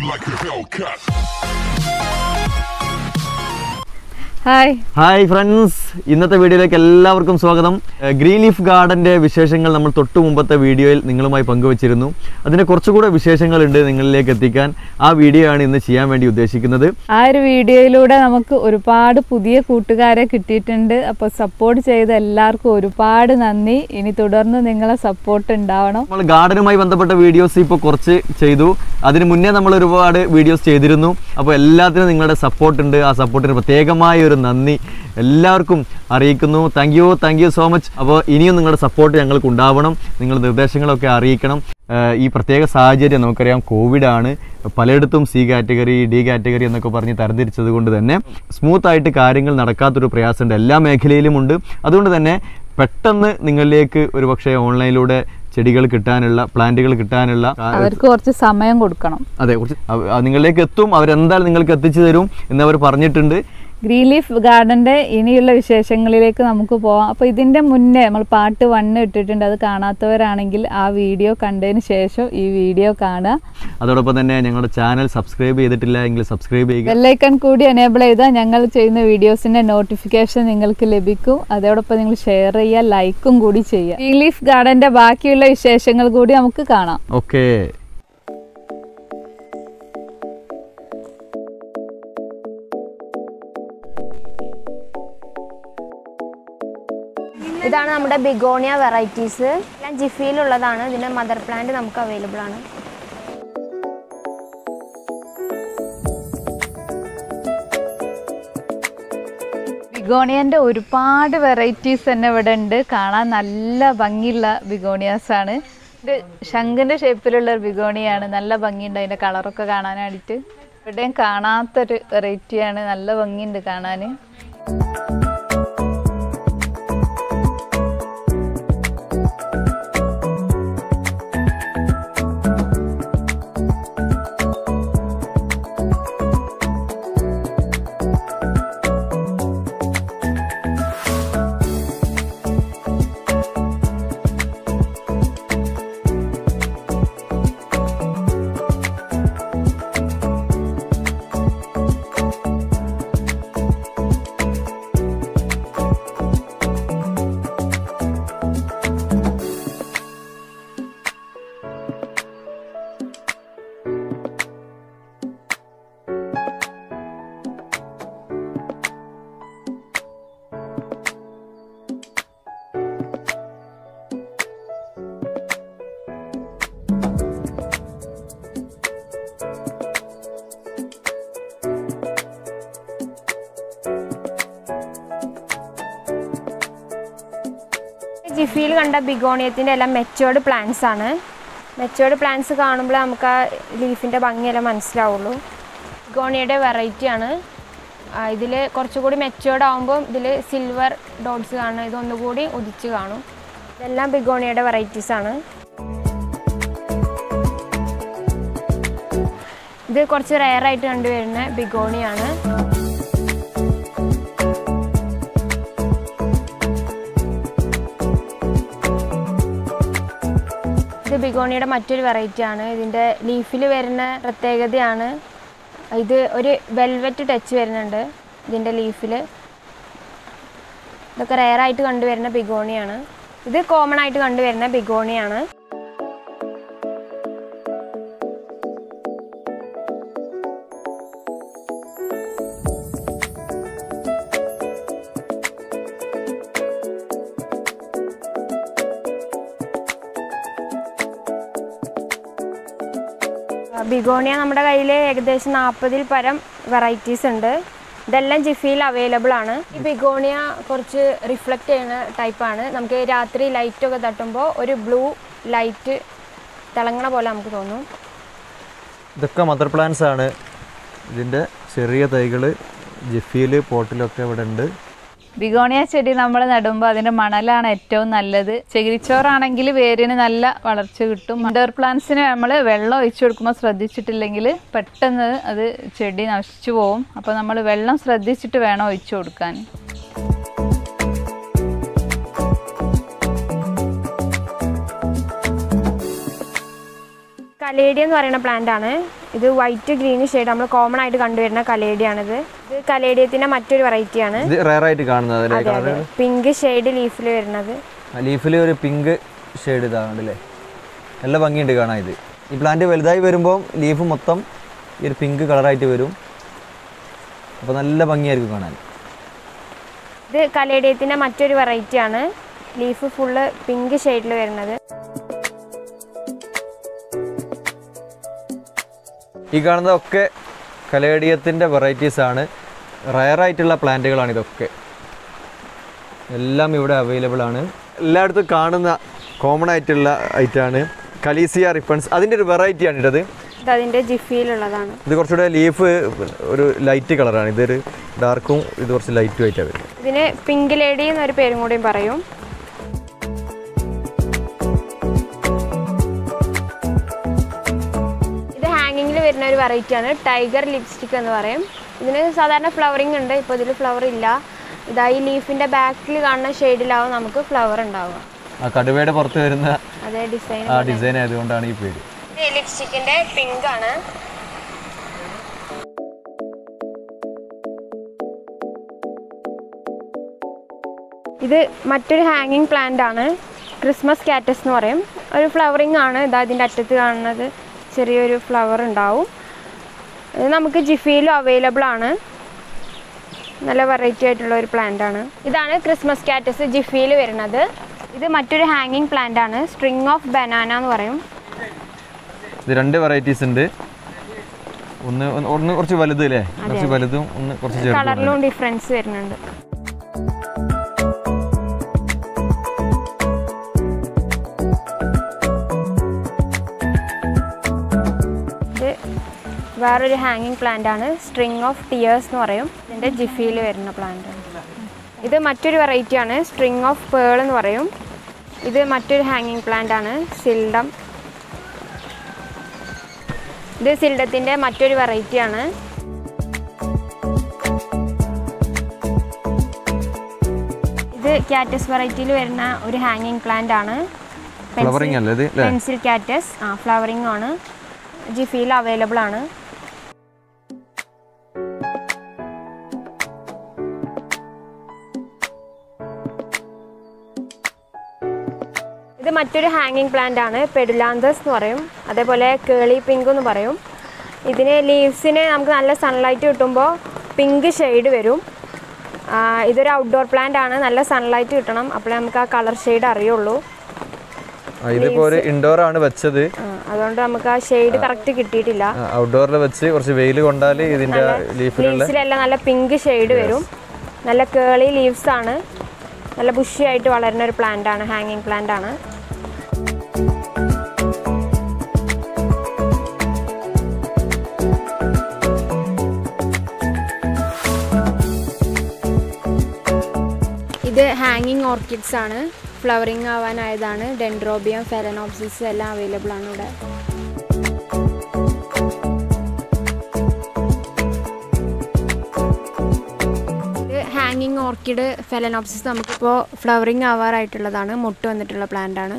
like a Hellcat. Hi hi friends ഇന്നത്തെ വീഡിയോയിലേക്ക് എല്ലാവർക്കും സ്വാഗതം ഏഹ് ഗ്രീൻ ലീഫ് ഗാർഡൻ്റെ വിശേഷങ്ങൾ നമ്മൾ തൊട്ട് മുമ്പത്തെ വീഡിയോയിൽ നിങ്ങളുമായി പങ്കുവച്ചിരുന്നു അതിൻ്റെ കുറച്ചുകൂടെ വിശേഷങ്ങളുണ്ട് നിങ്ങളിലേക്ക് എത്തിക്കാൻ ആ വീഡിയോ ആണ് ഇന്ന് ചെയ്യാൻ വേണ്ടി ഉദ്ദേശിക്കുന്നത് ആ ഒരു വീഡിയോയിലൂടെ നമുക്ക് ഒരുപാട് പുതിയ കൂട്ടുകാരെ കിട്ടിയിട്ടുണ്ട് അപ്പോൾ സപ്പോർട്ട് ചെയ്ത എല്ലാവർക്കും ഒരുപാട് നന്ദി ഇനി തുടർന്ന് നിങ്ങളെ സപ്പോർട്ട് ഉണ്ടാവണം നമ്മൾ ഗാർഡനുമായി ബന്ധപ്പെട്ട വീഡിയോസ് ഇപ്പോൾ കുറച്ച് ചെയ്തു അതിന് മുന്നേ നമ്മൾ ഒരുപാട് വീഡിയോസ് ചെയ്തിരുന്നു അപ്പോൾ എല്ലാത്തിനും നിങ്ങളുടെ സപ്പോർട്ട് ഉണ്ട് ആ സപ്പോർട്ടിന് പ്രത്യേകമായ ഒരു നന്ദി എല്ലാവർക്കും അറിയിക്കുന്നു thank you thank you so much അപ്പോൾ ഇനിയും നിങ്ങളുടെ സപ്പോർട്ട് ഞങ്ങൾക്ക് ഉണ്ടാവണം നിങ്ങളുടെ നിർദ്ദേശങ്ങളൊക്കെ അറിയിക്കണം ഏഹ് ഈ പ്രത്യേക സാഹചര്യം നമുക്കറിയാം കോവിഡ് ആണ് പലയിടത്തും സി കാറ്റഗറി ഡി കാറ്റഗറി എന്നൊക്കെ പറഞ്ഞ് തരംതിരിച്ചത് കൊണ്ട് തന്നെ സ്മൂത്ത് ആയിട്ട് കാര്യങ്ങൾ നടക്കാത്തൊരു പ്രയാസമുണ്ട് എല്ലാ മേഖലയിലുമുണ്ട് അതുകൊണ്ട് തന്നെ പെട്ടെന്ന് നിങ്ങളിലേക്ക് ഒരു പക്ഷേ ഓൺലൈനിലൂടെ ചെടികൾ കിട്ടാനുള്ള പ്ലാന്റുകൾ കിട്ടാനുള്ള ആ, അവർക്ക് കുറച്ച് സമയം കൊടുക്കണം അതെ കുറച്ച് അവ- ആ, നിങ്ങളിലേക്ക് എത്തും അവരെന്തായാലും നിങ്ങൾക്ക് എത്തിച്ചു തരും എന്ന് അവർ പറഞ്ഞിട്ടുണ്ട് ഗ്രീൻ ലീഫ് ഗാർഡന്റെ ഇനിയുള്ള വിശേഷങ്ങളിലേക്ക് നമുക്ക് പോവാം അപ്പോൾ ഇതിന്റെ മുന്നേ നമ്മൾ പാട്ട് വണ്ണ് ഇട്ടിട്ടുണ്ട് അത് കാണാത്തവരാണെങ്കിൽ ആ വീഡിയോ കണ്ടതിന് ശേഷം ഈ വീഡിയോ കാണുക അതോടൊപ്പം തന്നെ ഞങ്ങളുടെ ചാനൽ സബ്സ്ക്രൈബ് ചെയ്തിട്ടില്ല എങ്കിൽ സബ്സ്ക്രൈബ് ചെയ്യുക ബെല്ലൈക്കൺ കൂടി എനേബിൾ ചെയ്താൽ ഞങ്ങൾ ചെയ്യുന്ന വീഡിയോസിന്റെ നോട്ടിഫിക്കേഷൻ നിങ്ങൾക്ക് ലഭിക്കും അതോടൊപ്പം നിങ്ങൾ ഷെയർ ചെയ്യുക ലൈക്കും കൂടി ചെയ്യുക ഗ്രീൻ ലീഫ് ഗാർഡന്റെ ബാക്കിയുള്ള വിശേഷങ്ങൾ കൂടി നമുക്ക് കാണാം ഓക്കെ ഇതാണ് നമ്മുടെ ബിഗോണിയ വെറൈറ്റീസ് എല്ലാം ജിഫിയിലുള്ളതാണ് ഇതിൻ്റെ മദർ പ്ലാന്റ് നമുക്ക് അവൈലബിൾ ആണ് ബിഗോണിയന്റെ ഒരുപാട് വെറൈറ്റീസ് തന്നെ ഇവിടെ ഉണ്ട് കാണാൻ നല്ല ഭംഗിയുള്ള ബിഗോണിയാസ് ആണ് ഇത് ശംഖിന്റെ ഷേപ്പിലുള്ള ഒരു ബിഗോണിയാണ് നല്ല ഭംഗിയുണ്ട് അതിന്റെ കളറൊക്കെ കാണാനായിട്ട് ഇവിടെയും കാണാത്തൊരു വെറൈറ്റിയാണ് നല്ല ഭംഗിയുണ്ട് കാണാൻ ജിഫിയിൽ കണ്ട ബിഗോണിയത്തിൻ്റെ എല്ലാം മെച്ചേർഡ് പ്ലാന്റ്സ് ആണ് മെച്ചേർഡ് പ്ലാന്റ്സ് കാണുമ്പോൾ നമുക്ക് ആ ലീഫിൻ്റെ ഭംഗിയെല്ലാം മനസ്സിലാവുള്ളൂ ബിഗോണിയയുടെ വെറൈറ്റി ആണ് ഇതിൽ കുറച്ചുകൂടി മെച്ചേർഡ് ആകുമ്പോൾ ഇതിൽ സിൽവർ ഡോട്ട്സ് കാണും ഇതൊന്നുകൂടി ഉദിച്ച് കാണും ഇതെല്ലാം ബിഗോണിയയുടെ വെറൈറ്റീസ് ആണ് ഇത് കുറച്ച് റെയർ ആയിട്ട് കണ്ടുവരുന്ന ബിഗോണിയാണ് ഇത് ബിഗോണിയുടെ മറ്റൊരു വെറൈറ്റി ആണ് ഇതിൻ്റെ ലീഫിൽ വരുന്ന പ്രത്യേകതയാണ് ഇത് ഒരു വെൽവെറ്റ് ടച്ച് വരുന്നുണ്ട് ഇതിൻ്റെ ലീഫിൽ ഇതൊക്കെ rare ആയിട്ട് കണ്ടുവരുന്ന ബിഗോണിയാണ് ഇത് കോമൺ ആയിട്ട് കണ്ടുവരുന്ന ബിഗോണിയാണ് ബിഗോണിയ നമ്മുടെ കയ്യിൽ ഏകദേശം നാൽപ്പതിൽ പരം വെറൈറ്റീസ് ഉണ്ട് ഇതെല്ലാം ജിഫിയിൽ അവൈലബിൾ ആണ് ഈ ബിഗോണിയ കുറച്ച് റിഫ്ലക്റ്റ് ചെയ്യുന്ന ടൈപ്പാണ് നമുക്ക് രാത്രി ലൈറ്റ് ഒക്കെ തട്ടുമ്പോൾ ഒരു ബ്ലൂ ലൈറ്റ് തിളങ്ങണ പോലെ നമുക്ക് തോന്നും ഇതൊക്കെ മദർ പ്ലാന്റ്സ് ആണ് ഇതിൻ്റെ ചെറിയ തൈകൾ ജിഫിയിൽ പോട്ടിലൊക്കെ ഇവിടെ ഉണ്ട് ബിഗോണിയ ചെടി നമ്മൾ നടുമ്പോൾ അതിന്റെ മണലാണ് ഏറ്റവും നല്ലത് ചകിരിച്ചോറാണെങ്കിൽ വേരിന് നല്ല വളർച്ച കിട്ടും ഇൻഡോർ പ്ലാന്റ്സിന് നമ്മൾ വെള്ളം ഒഴിച്ചു കൊടുക്കുമ്പോൾ ശ്രദ്ധിച്ചിട്ടില്ലെങ്കിൽ പെട്ടെന്ന് അത് ചെടി നശിച്ചു പോകും അപ്പോൾ നമ്മൾ വെള്ളം ശ്രദ്ധിച്ചിട്ട് വേണം ഒഴിച്ചു കൊടുക്കാൻ കലേഡിയ എന്ന് പറയുന്ന പ്ലാന്റ് ആണ് ഇത് വൈറ്റ് ഗ്രീൻ ഷെയ്ഡ് നമ്മൾ കോമൺ ആയിട്ട് കണ്ടുവരുന്ന കലേഡിയാണിത് ഇത് കലേഡിയത്തിൻ്റെ മറ്റൊരു വെറൈറ്റിയാണ് ഇത് റയർ ആയിട്ട് കാണുന്നത് അല്ലേ അതെ അതെ പിങ്ക് ഷെയ്ഡ് ലീഫിൽ വരുന്നത് ലീഫിൽ ഒരു പിങ്ക് ഷെയ്ഡ് ഇതാണല്ലേ നല്ല ഭംഗിയുണ്ട് കാണാൻ ഇത് ഈ പ്ലാന്റ് വലുതായി വരുമ്പോൾ ലീഫ് മൊത്തം ഈ ഒരു പിങ്ക് കളറായിട്ട് വരും അപ്പോൾ നല്ല ഭംഗിയായിരിക്കും കാണാൻ ഇത് കലേഡിയത്തിൻ്റെ മറ്റൊരു വെറൈറ്റിയാണ് ലീഫ് ഫുള്ള് പിങ്ക് ഷെയ്ഡിൽ വരുന്നത് ഈ കാണുന്നതൊക്കെ കലേഡിയത്തിൻ്റെ വെറൈറ്റീസ് ആണ് റയർ ആയിട്ടുള്ള പ്ലാന്റുകളാണ് ഇതൊക്കെ എല്ലാം ഇവിടെ അവൈലബിൾ ആണ് എല്ലായിടത്തും കാണുന്ന കോമൺ ആയിട്ടുള്ള ഐറ്റമാണ് കലീസിയ റിപ്പൺസ് അതിൻ്റെ ഒരു വെറൈറ്റിയാണ് ഇട്ടത് ഇത് അതിൻ്റെ ജിഫിയിലുള്ളതാണ് ഇത് കുറച്ചുകൂടെ ലീഫ് ഒരു ലൈറ്റ് കളറാണ് ഇതൊരു ഡാർക്കും ഇത് കുറച്ച് ലൈറ്റും ആയിട്ടാണ് വരുന്നത് ഇതിന് പിങ്ക് ലേഡി എന്നൊരു പേരും കൂടിയും പറയും ഇത് ഹാങ്ങിങ്ങിൽ വരുന്ന ഒരു വെറൈറ്റിയാണ് ടൈഗർ ലിപ്സ്റ്റിക് എന്ന് പറയും ഇതിന് സാധാരണ ഫ്ലവറിങ് ഉണ്ട് ഇപ്പോൾ ഇതിൽ ഫ്ലവർ ഇല്ല ഇതാ ഈ ലീഫിൻ്റെ ബാക്കിൽ കാണുന്ന ഷെയ്ഡിലാവും നമുക്ക് ഫ്ലവർ ഉണ്ടാവുക ആ കടുവയുടെ പുറത്ത് വരുന്ന അതേ ഡിസൈൻ ആ ഡിസൈൻ ആയതുകൊണ്ടാണ് ഈ പേര് ലിപ്സ്റ്റിക്കിൻ്റെ പിങ്ക് ആണ് ഇത് മറ്റൊരു ഹാങ്ങിങ് പ്ലാന്റ് ആണ് ക്രിസ്മസ് കാറ്റസ് എന്ന് പറയും ഒരു ഫ്ലവറിങ് ആണ് ഇതാ ഇതിൻ്റെ അറ്റത്ത് കാണുന്നത് ചെറിയൊരു ഫ്ലവർ ഉണ്ടാവും ഇത് നമുക്ക് ജിഫിയിലും അവൈലബിൾ ആണ് നല്ല വെറൈറ്റി ആയിട്ടുള്ള ഒരു പ്ലാന്റ് ആണ് ഇതാണ് ക്രിസ്മസ് കാറ്റസ് ജിഫിയിൽ വരുന്നത് ഇത് മറ്റൊരു ഹാങ്ങിങ് പ്ലാന്റ് ആണ് സ്ട്രിങ് ഓഫ് ബനാന എന്ന് പറയും ഇത് രണ്ട് വെറൈറ്റീസ് ഉണ്ട് ഒന്ന് ഒന്ന് ഒന്ന് കുറച്ച് വലുത് അല്ലേ കുറച്ച് വലുതും ഒന്ന് കുറച്ച് ചെറുതും കളറിലും ഡിഫറൻസ് വരുന്നുണ്ട് ഇത് വേറൊരു ഹാങ്ങിങ് പ്ലാന്റ് ആണ് സ്ട്രിങ് ഓഫ് ടിയേഴ്സ് എന്ന് പറയും ഇതിൻ്റെ ജിഫിയിൽ വരുന്ന പ്ലാന്റ് ആണ് ഇത് മറ്റൊരു വെറൈറ്റി ആണ് സ്ട്രിങ് ഓഫ് പേൾ എന്ന് പറയും ഇത് മറ്റൊരു ഹാങ്ങിങ് പ്ലാന്റ് ആണ് സിൽഡം ഇത് സിൽഡത്തിൻ്റെ മറ്റൊരു വെറൈറ്റി ആണ് ഇത് കാറ്റസ് വെറൈറ്റിയിൽ വരുന്ന ഒരു ഹാങ്ങിങ് പ്ലാന്റ് ആണ് ഫ്ലവറിങ് അല്ലേ ഇത് അല്ലേ പെൻസിൽ കാറ്റസ് ആ ഫ്ലവറിംഗ് ആണ് ജിഫിയിൽ അവൈലബിൾ ആണ് ഇത് മറ്റൊരു ഹാങ്ങിങ് പ്ലാന്റ് ആണ് പെഡുലാന്തസ് എന്ന് പറയും അതേപോലെ കേളി പിങ്ക് എന്ന് പറയും ഇതിന് ലീവ്സിന് നമുക്ക് നല്ല സൺലൈറ്റ് കിട്ടുമ്പോൾ പിങ്ക് ഷെയ്ഡ് വരും ആ, ഇതൊരു ഔട്ട്ഡോർ പ്ലാന്റ് ആണ് നല്ല സൺലൈറ്റ് കിട്ടണം അപ്പോഴേ നമുക്ക് ആ കളർ ഷെയ്ഡ് അറിയുള്ളൂ ആ, ഇതിപ്പോ ഒരു ഇൻഡോർ ആണ് വെച്ചത് ആ, അതുകൊണ്ട് നമുക്ക് ആ ഷെയ്ഡ് കറക്റ്റ് കിട്ടിയിട്ടില്ല ഔട്ട്ഡോറിൽ വെച്ച് കുറച്ച് വെയിൽ കൊണ്ടാൽ ഇതിന്റെ ലീഫിലുള്ള ലീവ്സിലെല്ലാം നല്ല പിങ്ക് ഷെയ്ഡ് വരും നല്ല കേളി ലീവ്സ് ആണ് നല്ല ബുഷി ആയിട്ട് വളരുന്ന ഒരു പ്ലാന്റ് ആണ് ഹാങ്ങിങ് പ്ലാന്റ് ആണ് ഇത് ഹാങ്ങിങ് ഓർക്കിഡ്സ് ആണ് ഫ്ലവറിങ് ആവാനായതാണ് ഡെൻഡ്രോബിയം ഫെലനോപ്സിസ് എല്ലാം അവൈലബിൾ ആണ് ഇവിടെ ഇത് ഹാങ്ങിങ് ഓർക്കിഡ് ഫെലനോപ്സിസ് നമുക്കിപ്പോൾ ഫ്ലവറിങ് ആവാറായിട്ടുള്ളതാണ് മുട്ട് വന്നിട്ടുള്ള പ്ലാന്റ് ആണ്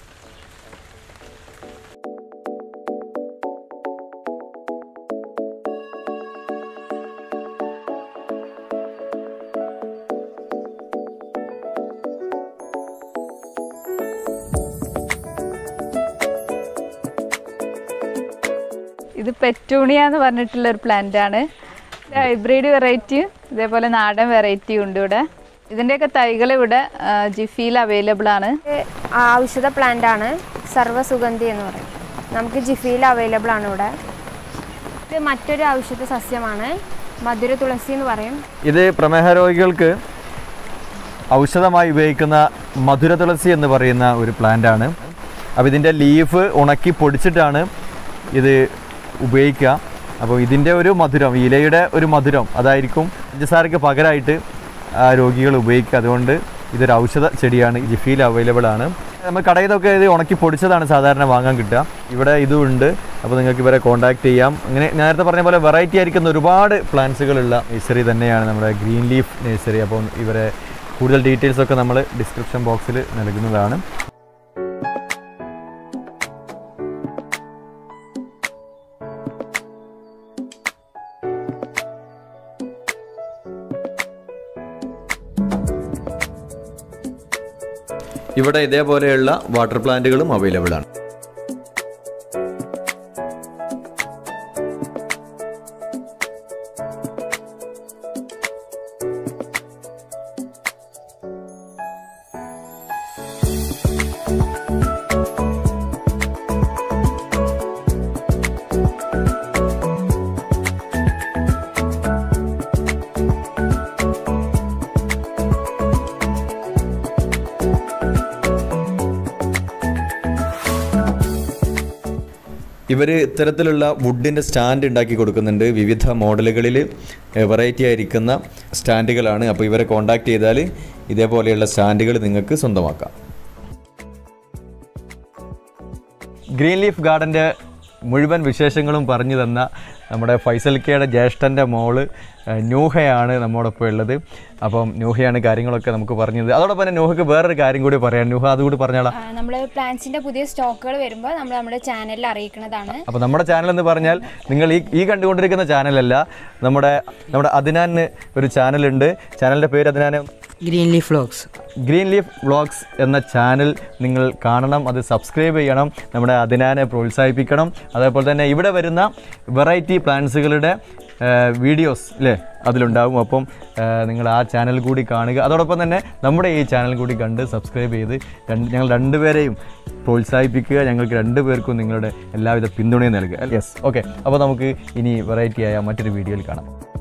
ഇത് പെറ്റൂണിയ എന്ന് പറഞ്ഞിട്ടുള്ള ഒരു പ്ലാന്റ് ആണ് ഹൈബ്രിഡ് വെറൈറ്റിയും ഇതേപോലെ നാടൻ വെറൈറ്റിയും ഉണ്ട് ഇവിടെ ഇതിൻ്റെയൊക്കെ തൈകൾ ഇവിടെ ആ, ജിഫിയിൽ അവൈലബിൾ ആണ് ഇത് ഔഷധ പ്ലാന്റ് ആണ് സർവ്വസുഗന്ധി എന്ന് പറയും നമുക്ക് ജിഫിയിൽ അവൈലബിൾ ആണ് ഇവിടെ ഇത് മറ്റൊരു ഔഷധ സസ്യമാണ് മധുര തുളസി എന്ന് പറയും ഇത് പ്രമേഹ രോഗികൾക്ക് ഔഷധമായി ഉപയോഗിക്കുന്ന മധുര തുളസി എന്ന് പറയുന്ന ഒരു പ്ലാന്റ് ആണ് അപ്പോൾ ഇതിൻ്റെ ലീഫ് ഉണക്കി പൊടിച്ചിട്ടാണ് ഇത് ഉപയോഗിക്കുക അപ്പോൾ ഇതിൻ്റെ ഒരു മധുരം ഇലയുടെ ഒരു മധുരം അതായിരിക്കും പഞ്ചസാരയ്ക്ക് പകരമായിട്ട് ആ രോഗികൾ ഉപയോഗിക്കുക അതുകൊണ്ട് ഇതൊരു ഔഷധ ചെടിയാണ് ജിഫിയിൽ അവൈലബിൾ ആണ് നമ്മൾ കടയിൽ നിന്നൊക്കെ ഇത് ഉണക്കി പൊടിച്ചതാണ് സാധാരണ വാങ്ങാൻ കിട്ടുക ഇവിടെ ഇതും ഉണ്ട് അപ്പോൾ നിങ്ങൾക്ക് ഇവരെ കോൺടാക്ട് ചെയ്യാം അങ്ങനെ നേരത്തെ പറഞ്ഞ പോലെ വെറൈറ്റി ആയിരിക്കുന്ന ഒരുപാട് പ്ലാന്റ്സുകളുള്ള നഴ്സറി തന്നെയാണ് നമ്മുടെ ഗ്രീൻ ലീഫ് നഴ്സറി അപ്പോൾ ഇവരെ കൂടുതൽ ഡീറ്റെയിൽസ് ഒക്കെ നമ്മൾ ഡിസ്ക്രിപ്ഷൻ ബോക്സിൽ നൽകുന്നതാണ് ഇവിടെ ഇതേപോലെയുള്ള വാട്ടർ പ്ലാന്റുകളും അവൈലബിൾ ആണ് ഇവർ ഇത്തരത്തിലുള്ള വുഡിൻ്റെ സ്റ്റാൻഡ് ഉണ്ടാക്കി കൊടുക്കുന്നുണ്ട് വിവിധ മോഡലുകളിൽ വെറൈറ്റി ആയിരിക്കുന്ന സ്റ്റാൻഡുകളാണ് അപ്പോൾ ഇവരെ കോൺടാക്ട് ചെയ്താൽ ഇതേപോലെയുള്ള സ്റ്റാൻഡുകൾ നിങ്ങൾക്ക് സ്വന്തമാക്കാം ഗ്രീൻ ലീഫ് ഗാർഡൻ്റെ മുഴുവൻ വിശേഷങ്ങളും പറഞ്ഞു തന്ന നമ്മുടെ ഫൈസൽ കെയുടെ ജ്യേഷ്ഠൻ്റെ മോള് ഏഹ്, നൂഹയാണ് നമ്മോടൊപ്പം ഉള്ളത് അപ്പം നൂഹയാണ് കാര്യങ്ങളൊക്കെ നമുക്ക് പറഞ്ഞത് അതോടൊപ്പം തന്നെ നൂഹയ്ക്ക് വേറൊരു കാര്യം കൂടി പറയാം നൂഹ അതുകൂടി പറഞ്ഞാളാ നമ്മൾ പ്ലാന്റ്സിന്റെ പുതിയ സ്റ്റോക്കുകൾ വരുമ്പോൾ നമ്മൾ നമ്മുടെ ചാനലിൽ അറിയിക്കുന്നതാണ് അപ്പോൾ നമ്മുടെ ചാനൽ എന്ന് പറഞ്ഞാൽ നിങ്ങൾ ഈ ഈ കണ്ടുകൊണ്ടിരിക്കുന്ന ചാനലല്ല നമ്മുടെ നമ്മുടെ അതിനാന് ഒരു ചാനലുണ്ട് ചാനലിൻ്റെ പേര് അതിനാന് green leaf vlogs green leaf vlogs എന്ന ചാനൽ നിങ്ങൾ കാണണം അത് സബ്സ്ക്രൈബ് ചെയ്യണം നമ്മുടെ അതിനാനെ പ്രോത്സാഹിപ്പിക്കണം അതേപോലെ തന്നെ ഇവിടെ വരുന്ന വെറൈറ്റി പ്ലാന്റ്സുകളുടെ വീഡിയോസ് അല്ലേ അതിലുണ്ടാവും അപ്പം ആ, നിങ്ങൾ ആ ചാനൽ കൂടി കാണുക അതോടൊപ്പം തന്നെ നമ്മുടെ ഈ ചാനൽ കൂടി കണ്ട് സബ്സ്ക്രൈബ് ചെയ്ത് രണ്ട് ഞങ്ങൾ രണ്ടുപേരെയും പ്രോത്സാഹിപ്പിക്കുക ഞങ്ങൾക്ക് രണ്ടുപേർക്കും നിങ്ങളുടെ എല്ലാവിധ പിന്തുണയും നൽകുക യെസ് ഓക്കെ അപ്പോൾ നമുക്ക് ഇനി വെറൈറ്റി ആയ മറ്റൊരു വീഡിയോയിൽ കാണാം